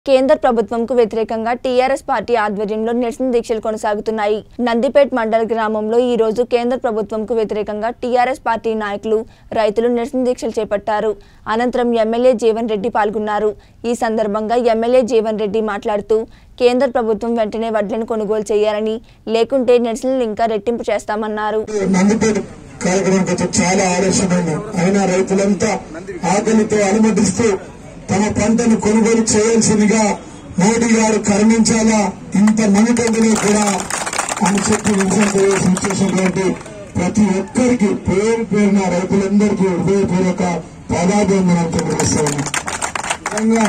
కేంద్ర ప్రభుత్వంకు వ్యతిరేకంగా TRS party ఆధ్వర్యంలో నిరసన దీక్షలు కొనసాగుతున్నాయి నందిపేట్ మండల గ్రామంలో ఈ రోజు కేంద్ర ప్రభుత్వంకు వ్యతిరేకంగా టీఆర్ఎస్ పార్టీ నాయకులు రైతులు నిరసన దీక్షలు చేపట్టారు అనంతరం ఎమ్మెల్యే జీవన్ రెడ్డి పాల్గొన్నారు ఈ సందర్భంగా ఎమ్మెల్యే జీవన్ రెడ్డి మాట్లాడుతూ కేంద్ర ప్రభుత్వం వెంటనే వడ్లను కొనుగోలు చేయాలని లేకుంటే నిరసనలు ఇంకా రెట్టింపు చేస్తామన్నారు నందిపేట కార్యక్రమం కొంచెం చాలా ఆలస్యమైంది అయినా రైతులంతా ఆకలితో అనుమతిస్తూ తమ పంటను కొనుగోలు చేయాల్సిందిగా మోడీ గారు కరుణించాలా ఇంత మనుగడలో కూడా అని చెప్పి నిరసన చేసినటువంటి ప్రతి ఒక్కరికి పేరు పేరున రైతులందరికీ హృదయపూర్వక పాదాభివందనం తెలియజేస్తా ఉన్నాం నిజంగా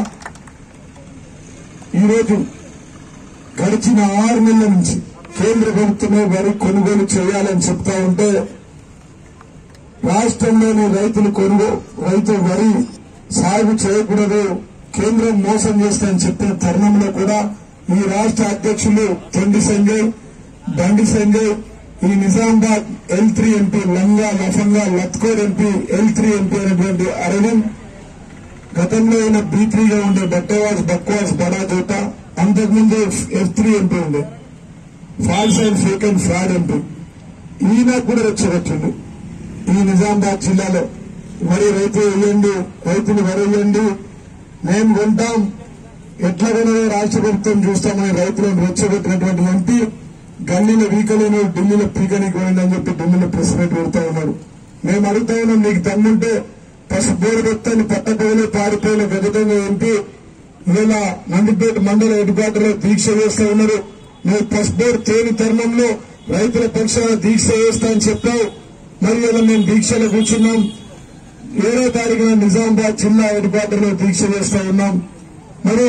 ఈరోజు గడిచిన ఆరు నెలల నుంచి కేంద్ర ప్రభుత్వమే వరి కొనుగోలు చేయాలని చెప్తా ఉంటే రాష్ట్రంలోని రైతులు కొనుగోలు రైతు వరి సాగు చేయకూడదు కేంద్రం మోసం చేస్తామని చెప్పిన తరుణంలో కూడా ఈ రాష్ట్ర అధ్యక్షులు తొండి సంజయ్ బండి సంజయ్ ఈ నిజామాబాద్ ఎల్ త్రీ ఎంపీ లంగా లఫంగా లత్కోర్ ఎంపీ ఎల్ త్రీ ఎంపీ అయినటువంటి అరవింద్ గతంలో ఆయన బీ త్రీగా ఉండే బట్టవాస్ బక్వాస్ బడా జోట అంతకుముందు ఎఫ్ త్రీ ఎంపీ ఉండే false and fake and fraud MP ఈయన కూడా రెచ్చగొట్టిండు ఈ నిజామాబాద్ జిల్లాలో వరి రైతు వేయండి రైతులు వరి వేయండి మేము కొంటాం ఎట్లా కొనదో రాష్ట్ర ప్రభుత్వం చూస్తామని రైతులను రెచ్చగొట్టినటువంటి ఎంపీ గల్లీలో వీకలేను ఢిల్లీలో పీకనికి పోయిందని చెప్పి ఢిల్లీలో ప్రెస్ మీట్ పెడతా ఉన్నాడు మేము అడుగుతా ఉన్నాం నీకు దమ్ముంటే పసుపు బోరు పెత్తని పట్టపోలే పారిపోయిన గజదంగా ఎంపీ ఇవాళ నందిపేట మండల హెడ్ క్వార్టర్ లో దీక్ష చేస్తా ఉన్నారు నువ్వు పసుపు బోరు తేని తరుణంలో రైతుల పక్షాన దీక్ష చేస్తా అని చెప్పావు మరి ఇలా మేము దీక్షలో కూర్చున్నాం ఏడో తారీఖున నిజామాబాద్ జిల్లా హెడ్ క్వార్టర్ లో దీక్ష చేస్తా ఉన్నాం మరి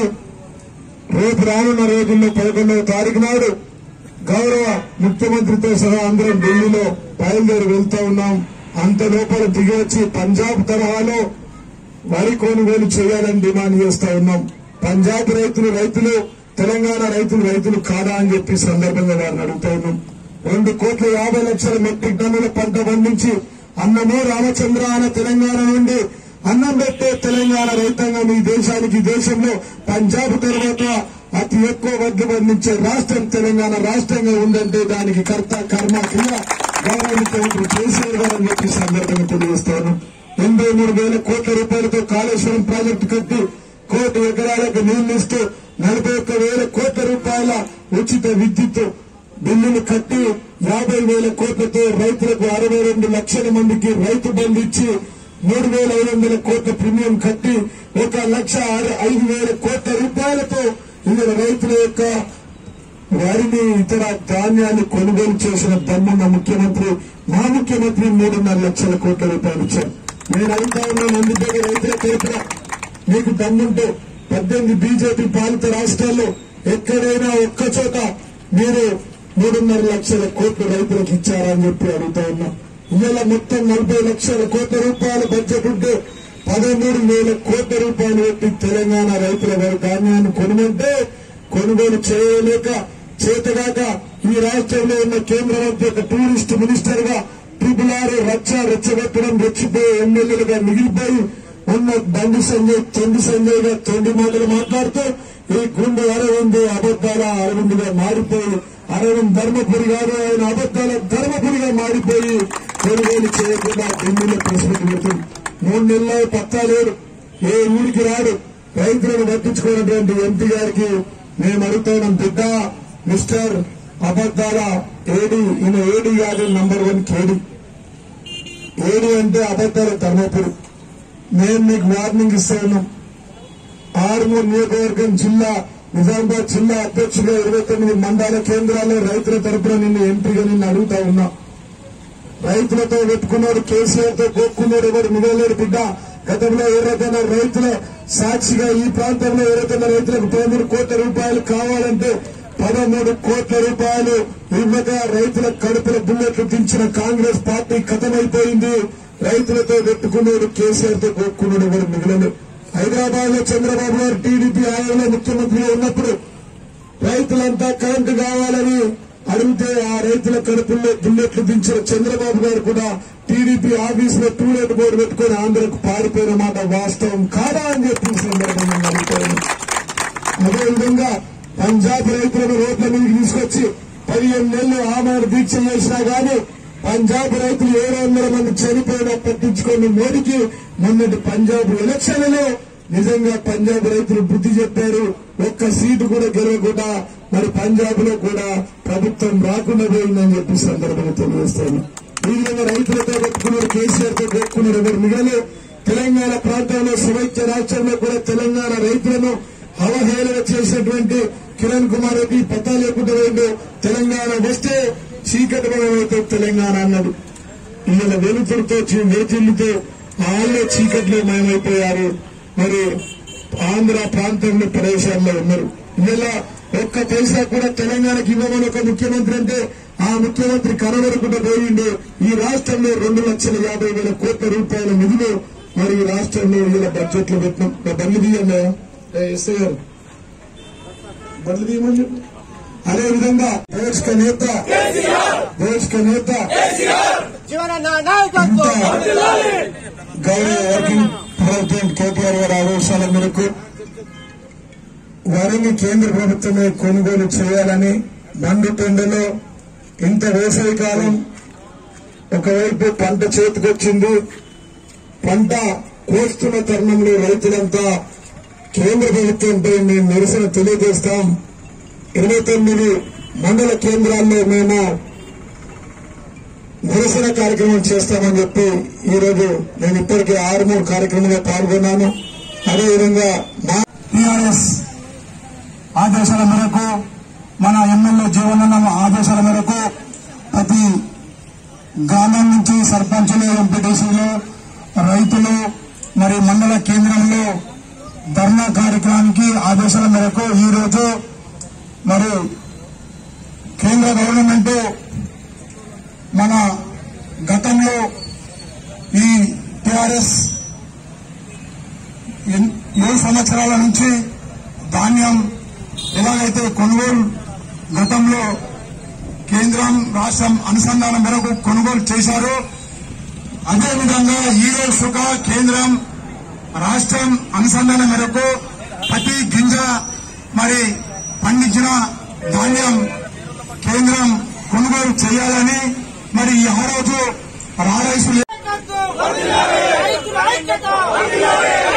రేపు రానున్న రోజుల్లో పదకొండవ తారీఖు నాడు గౌరవ ముఖ్యమంత్రితో సహా అందరం ఢిల్లీలో బయలుదేరి వెళ్తా ఉన్నాం అంత లోపల దిగి వచ్చి పంజాబ్ తరహాలో వరి కొనుగోలు చేయాలని డిమాండ్ చేస్తా ఉన్నాం పంజాబ్ రైతులు రైతులు తెలంగాణ రైతులు రైతులు కాదా అని చెప్పి ఈ సందర్భంగా వారిని అడుగుతా ఉన్నాం రెండు కోట్ల యాభై లక్షల మెట్రిక్ టన్నుల పంట పండించి అన్నమో రామచంద్ర అనే తెలంగాణ నుండి అన్నం పెట్టే తెలంగాణ రైతాంగం ఈ దేశానికి ఈ దేశంలో పంజాబ్ తర్వాత అతి ఎక్కువ వడ్లు పండించే రాష్ట్రం తెలంగాణ రాష్ట్రంగా ఉందంటే దానికి కర్త కర్మ క్రియ గౌరవ ముఖ్యమంత్రి కేసీఆర్ గారు అని చెప్పి ఈ సందర్భంగా తెలియజేస్తాను ఎనభై మూడు వేల కోట్ల రూపాయలతో కాళేశ్వరం ప్రాజెక్టు కట్టి కోటి ఎకరాలకు నీళ్లు ఇస్తూ నలభై ఒక్క వేల కోట్ల రూపాయల ఉచిత విద్యుత్ బిల్లులు కట్టి యాభై వేల కోట్లతో రైతులకు అరవై రెండు లక్షల మందికి రైతు బంధు ఇచ్చి మూడు వేల ఐదు వందల కోట్ల ప్రీమియం కట్టి ఒక లక్ష ఆరు- ఐదు వేల కోట్ల రూపాయలతో ఇందులో రైతుల యొక్క వారిని ఇతర ధాన్యాన్ని కొనుగోలు చేసిన దమ్మున్న ముఖ్యమంత్రి మా ముఖ్యమంత్రి మూడున్నర లక్షల కోట్ల రూపాయలు ఇచ్చారు నేను అడుగుతా ఉన్నాను అందుకే రైతుల తరపున మీకు దమ్ముంటే పద్దెనిమిది బీజేపీ పాలిత రాష్ట్రాల్లో ఎక్కడైనా ఒక్క చోట మీరు మూడున్నర లక్షల కోట్ల రైతులకు ఇచ్చారని చెప్పి అడుగుతా ఉన్నా ఇవాళ మొత్తం నలభై లక్షల కోట్ల రూపాయల బడ్జెట్ ఉంటే పదమూడు వేల కోట్ల రూపాయలు పెట్టి తెలంగాణ రైతుల వారి ధాన్యాన్ని కొనుమంటే కొనుగోలు చేయలేక చేతగాక ఈ రాష్ట్రంలో ఉన్న కేంద్ర మంత్రి ఒక టూరిస్ట్ మినిస్టర్ గా ట్రిపుల్ ఆర్ రచ్చ రెచ్చగొట్టడం రెచ్చిపోయే ఎమ్మెల్యేలుగా మిగిలిపోయి ఉన్న బండి సంజయ్ తొండి సంజయ్ గా తొండి మాటలు మాట్లాడుతూ ఈ గుండె అరవింద్ అబద్దాల అరవింద్గా మారిపోయి అరవింద్ ధర్మపురి గారు ఆయన అబద్దాల ధర్మపురిగా మారిపోయి కొనుగోలు చేయకుండా ఢిల్లీలో ప్రెస్ మీట్ పెడుతుంది మూడు నెలల్లో పత్తా లేడు ఏ ఊరికి రాడు రైతులను పట్టించుకున్నటువంటి ఎంపీ గారికి మేము అడుగుతున్నాం బిడ్డ మిస్టర్ అబద్దాల ఏడి ఈయన ఏడి కాదు నంబర్ వన్ కేడి ఏడి అంటే అబద్దాల ధర్మపురి మేము మీకు వార్నింగ్ ఇస్తా ఉన్నాం ఆరుమూరు నియోజకవర్గం జిల్లా నిజామాబాద్ జిల్లా అధ్యక్షులుగా ఇరవై తొమ్మిది మండల కేంద్రాల్లో రైతుల తరపున నిన్ను ఎంపీగా నిన్ను అడుగుతా ఉన్నా రైతులతో పెట్టుకున్నాడు కేసీఆర్ తో కోక్కున్నాడు ఎవరు మిగలేడు బిడ్డ గతంలో ఏ రకమైన రైతుల సాక్షిగా ఈ ప్రాంతంలో ఏ రకమైన రైతులకు పదమూడు కోట్ల రూపాయలు కావాలంటే పదమూడు కోట్ల రూపాయలు ఇవ్వక రైతుల కడుపుల బుల్లెట్లు దించిన కాంగ్రెస్ పార్టీ కథమైపోయింది రైతులతో పెట్టుకున్నాడు కేసీఆర్ తో కోక్కున్నాడు ఎవరు మిగలలేదు హైదరాబాద్ లో చంద్రబాబు గారు టీడీపీ హయాంలో ముఖ్యమంత్రిగా ఉన్నప్పుడు రైతులంతా కరెంటు కావాలని అడిగితే ఆ రైతుల కడుపుల్లో బుల్లెట్లు దించిన చంద్రబాబు గారు కూడా టీడీపీ ఆఫీస్ లో టూలెట్ బోర్డు పెట్టుకుని ఆంధ్రకు పారిపోయిన మాట వాస్తవం కాదా అని చెప్పి ఈ సందర్భంగా అడుగుతాను అదేవిధంగా పంజాబ్ రైతులను రోడ్ల మీదకి తీసుకొచ్చి పదిహేను నెలలు ఆమరణ దీక్ష చేసినా గానీ పంజాబ్ రైతులు ఏడు వందల మంది చనిపోయినా పట్టించుకొని మోడీకి మొన్నటి పంజాబ్ ఎలక్షన్లలో నిజంగా పంజాబ్ రైతులు బుద్ధి చెప్పారు ఒక్క సీటు కూడా గెలవకుండా మరి పంజాబ్ లో కూడా ప్రభుత్వం రాకుండా పోయిందని చెప్పి సందర్భంగా తెలియజేస్తాను ఈ విధంగా రైతులతో పెట్టుకున్నారు కేసీఆర్ తో పెట్టుకున్నారు ఎవరు మిగలే తెలంగాణ ప్రాంతంలో సమైక్య రాష్ట్రంలో కూడా తెలంగాణ రైతులను అవహేళన చేసినటువంటి కిరణ్ కుమార్ రెడ్డి పత్తా లేకుండా పోయిండు తెలంగాణ వస్తే చీకటి అయితే తెలంగాణ అన్నాడు ఇవాళ వెలుతురుతో చి- వెలుతురులతో వాళ్ళే చీకట్లో మయమైపోయారు మరి ఆంధ్ర ప్రాంతంలో ప్రదేశాల్లో ఉన్నారు ఇవాళ ఒక్క పైసా కూడా తెలంగాణకి ఇవ్వమని ఒక ముఖ్యమంత్రి అంటే ఆ ముఖ్యమంత్రి కనబడకుండా పోయిండు ఈ రాష్ట్రంలో రెండు లక్షల యాభై వేల కోట్ల రూపాయల నిధులు మరి ఈ రాష్ట్రంలో ఇలా బడ్జెట్ లో పెట్టినాం నా బండ్లు తీయండి ఎస్ఐ గారు బండ్లు తీయమని చెప్పు. అదేవిధంగా దేశ నేత దేశ నేత జీవన నాయకత్వం గౌరవ వర్కింగ్ ప్రెసిడెంట్ కేటీఆర్ గారి ఆదేశాల మేరకు వరిని కేంద్ర ప్రభుత్వమే కొనుగోలు చేయాలని మండు టెండలో ఇంత వేసవి కాలం ఒకవైపు పంట చేతికొచ్చింది పంట కోస్తున్న తరుణంలో రైతులంతా కేంద్ర ప్రభుత్వంపై మేము నిరసన తెలియజేస్తాం ఇరవై తొమ్మిది మండల కేంద్రాల్లో మేము నిరసన కార్యక్రమం చేస్తామని చెప్పి ఈ రోజు నేను ఇప్పటికే ఆరు మూడు కార్యక్రమంలో పాల్గొన్నాను అదేవిధంగా మా టీఆర్ఎస్ ఆదేశాల మేరకు మన ఎమ్మెల్యే జీవనన్న ఆదేశాల మేరకు ప్రతి గ్రామం నుంచి సర్పంచులు ఎంపీటీసీలు రైతులు మరి మండల కేంద్రంలో ధర్నా కార్యక్రమానికి ఆదేశాల మేరకు ఈ రోజు మరి కేంద్ర గవర్నమెంట్ మన గతంలో ఈ టిఆర్ఎస్ ఎన్- ఏడు సంవత్సరాల నుంచి ధాన్యం ఎలాగైతే కొనుగోలు గతంలో కేంద్రం రాష్ట్రం అనుసంధానం మేరకు కొనుగోలు చేశారో అదేవిధంగా ఈ రోజు కూడా కేంద్రం రాష్ట్రం అనుసంధానం మేరకు ప్రతి గింజ మరి పండించిన ధాన్యం కేంద్రం కొనుగోలు చేయాలని మరి ఆ రోజు రారైసు రైతుల ఐక్యత